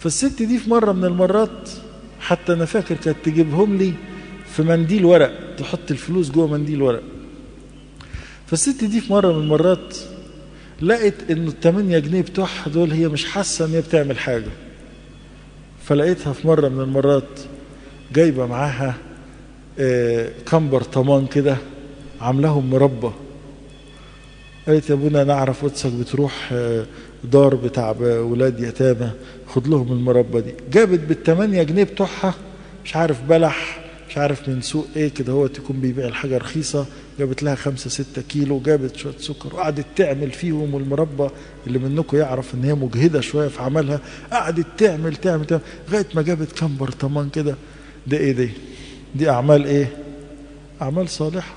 فالست دي في مرة من المرات حتى أنا فاكر كانت تجيبهم لي في منديل ورق تحط الفلوس جوه منديل ورق فالست دي في مرة من المرات لقيت انه الثمانية جنيه بتوعها دول هي مش حاسة ان هي بتعمل حاجة فلقيتها في مرة من المرات جايبة معاها آه كم برطمان كده عاملاهم مربى قالت يا ابونا نعرف قدسك بتروح آه دار بتاع ولاد يتامى خد لهم المربى دي جابت بالثمانية جنيه بتوعها مش عارف بلح مش عارف من سوق ايه كده هو تكون بيبيع الحاجة رخيصة جابت لها خمسة ستة كيلو جابت شوية سكر وقعدت تعمل فيهم والمربى اللي منكم يعرف ان هي مجهدة شوية في عملها قعدت تعمل تعمل تعمل لغاية ما جابت كام برطمان كده ده ايه دي دي اعمال ايه اعمال صالحة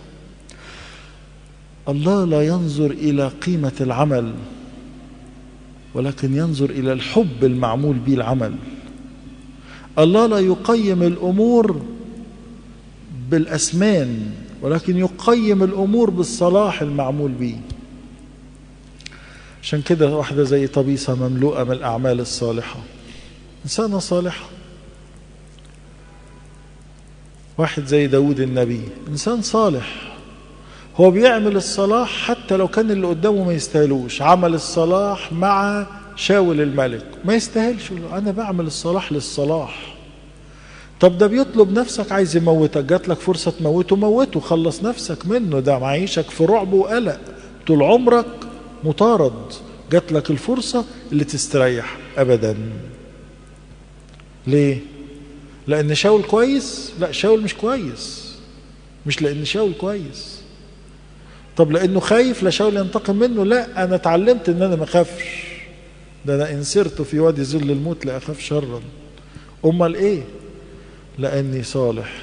الله لا ينظر الى قيمة العمل ولكن ينظر الى الحب المعمول به العمل الله لا يقيم الامور بالاسمان ولكن يقيم الامور بالصلاح المعمول به عشان كده واحده زي طبيسه مملوءه من الاعمال الصالحه انسانه صالحه واحد زي داود النبي انسان صالح هو بيعمل الصلاح حتى لو كان اللي قدامه ما يستاهلوش عمل الصلاح مع شاول الملك ما يستاهلش انا بعمل الصلاح للصلاح طب ده بيطلب نفسك عايز يموتك جات لك فرصة تموته موته خلص نفسك منه ده معيشك في رعب وقلق طول عمرك مطارد جات لك الفرصة اللي تستريح أبدا ليه؟ لأن شاول كويس؟ لا شاول مش كويس مش لأن شاول كويس طب لأنه خايف لا شاول ينتقم منه لا أنا اتعلمت إن أنا ما أخافش ده أنا إن سرت في وادي ظل الموت لا أخاف شرا أمال إيه؟ لأني صالح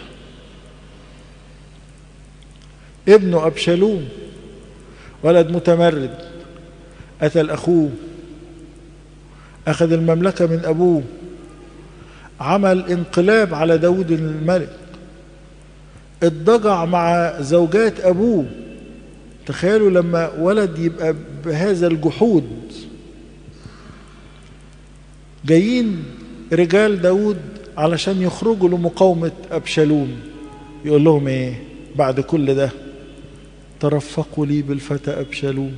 ابنه أبشالوم ولد متمرد قتل أخوه أخذ المملكة من أبوه عمل انقلاب على داود الملك اضطجع مع زوجات أبوه تخيلوا لما ولد يبقى بهذا الجحود جايين رجال داود علشان يخرجوا لمقاومة أبشالوم يقول لهم إيه بعد كل ده ترفقوا لي بالفتى أبشالوم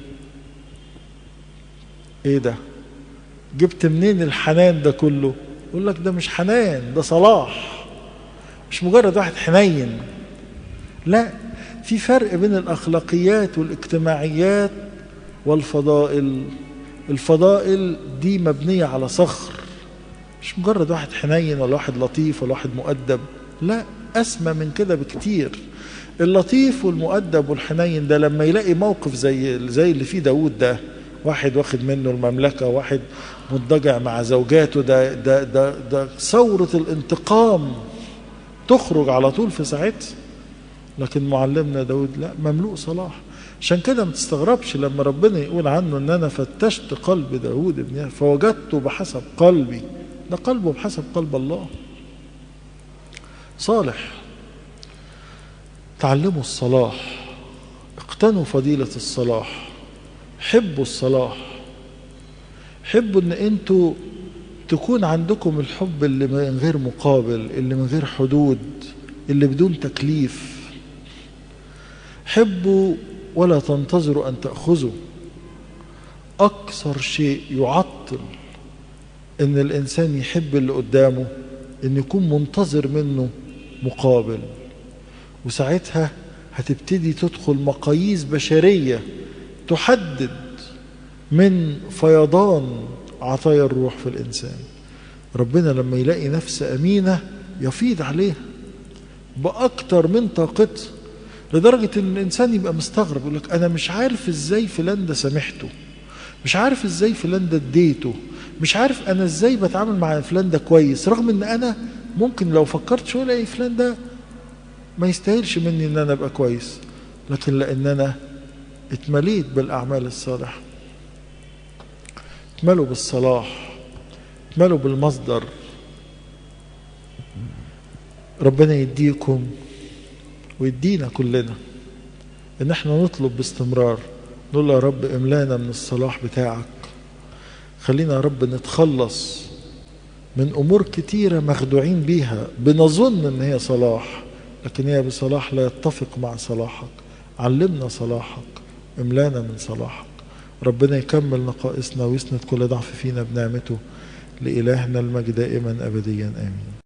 إيه ده جبت منين الحنان ده كله يقول لك ده مش حنان ده صلاح مش مجرد واحد حنين لا في فرق بين الأخلاقيات والاجتماعيات والفضائل الفضائل دي مبنية على صخر مش مجرد واحد حنين ولا واحد لطيف ولا واحد مؤدب لا أسمى من كده بكتير اللطيف والمؤدب والحنين ده لما يلاقي موقف زي زي اللي فيه داود ده واحد واخد منه المملكة واحد مضجع مع زوجاته ده ده ده ده ثورة الانتقام تخرج على طول في ساعتها لكن معلمنا داود لا مملوء صلاح عشان كده ما تستغربش لما ربنا يقول عنه ان انا فتشت قلب داود ابن فوجدته بحسب قلبي ده قلبه بحسب قلب الله صالح تعلموا الصلاح اقتنوا فضيلة الصلاح حبوا الصلاح حبوا ان انتوا تكون عندكم الحب اللي من غير مقابل اللي من غير حدود اللي بدون تكليف حبوا ولا تنتظروا ان تاخذوا اكثر شيء يعطل ان الانسان يحب اللي قدامه ان يكون منتظر منه مقابل وساعتها هتبتدي تدخل مقاييس بشريه تحدد من فيضان عطايا الروح في الانسان ربنا لما يلاقي نفس امينه يفيض عليها باكتر من طاقته لدرجه ان الانسان يبقى مستغرب يقول لك انا مش عارف ازاي فلان ده سامحته مش عارف ازاي فلان ده اديته مش عارف انا ازاي بتعامل مع فلان ده كويس رغم ان انا ممكن لو فكرت شويه الاقي فلان ده ما يستاهلش مني ان انا ابقى كويس لكن لان انا اتمليت بالاعمال الصالحه اتملوا بالصلاح اتملوا بالمصدر ربنا يديكم ويدينا كلنا ان احنا نطلب باستمرار نقول يا رب املانا من الصلاح بتاعك خلينا يا رب نتخلص من أمور كتيرة مخدوعين بيها بنظن إن هي صلاح لكن هي بصلاح لا يتفق مع صلاحك علمنا صلاحك املانا من صلاحك ربنا يكمل نقائصنا ويسند كل ضعف فينا بنعمته لإلهنا المجد دائما أبديا آمين